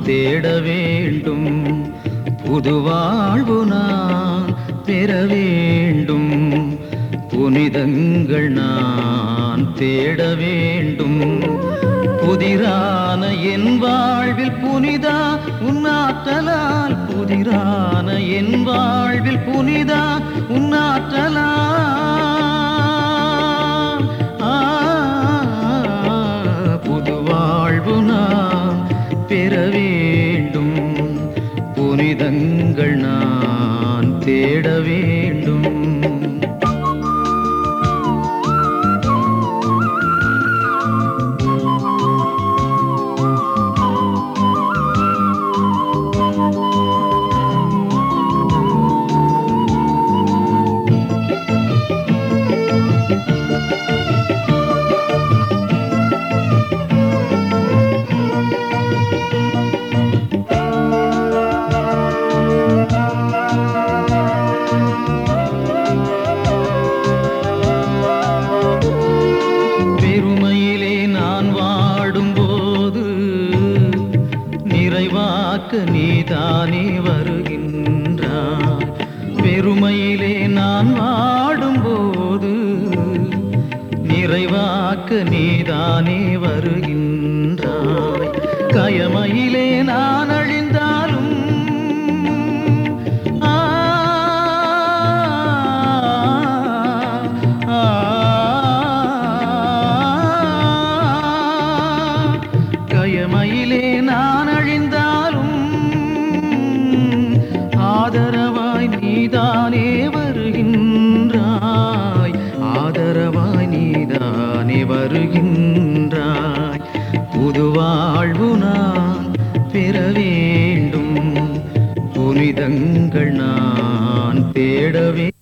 தேட வேண்டும் புது வாழ்வு நான் பெற வேண்டும் புனிதங்கள் நான் தேட வேண்டும் புதிரான என் வாழ்வில் புனிதா உன்னாற்றலால் புதிரான என் வாழ்வில் புனிதா உன்னாற்றலால் ஆ, புது வாழ்வு நான் பெற வேண்டும் புனிதங்கள் நான் தேட வேண்டும் பெருமையிலே நான் வாடும்போது நிறைவாக்க நீதானே வருகின்றாய் பெருமையிலே நான் வாடும்போது நிறைவாக்க நீதானே வருகின்றாய்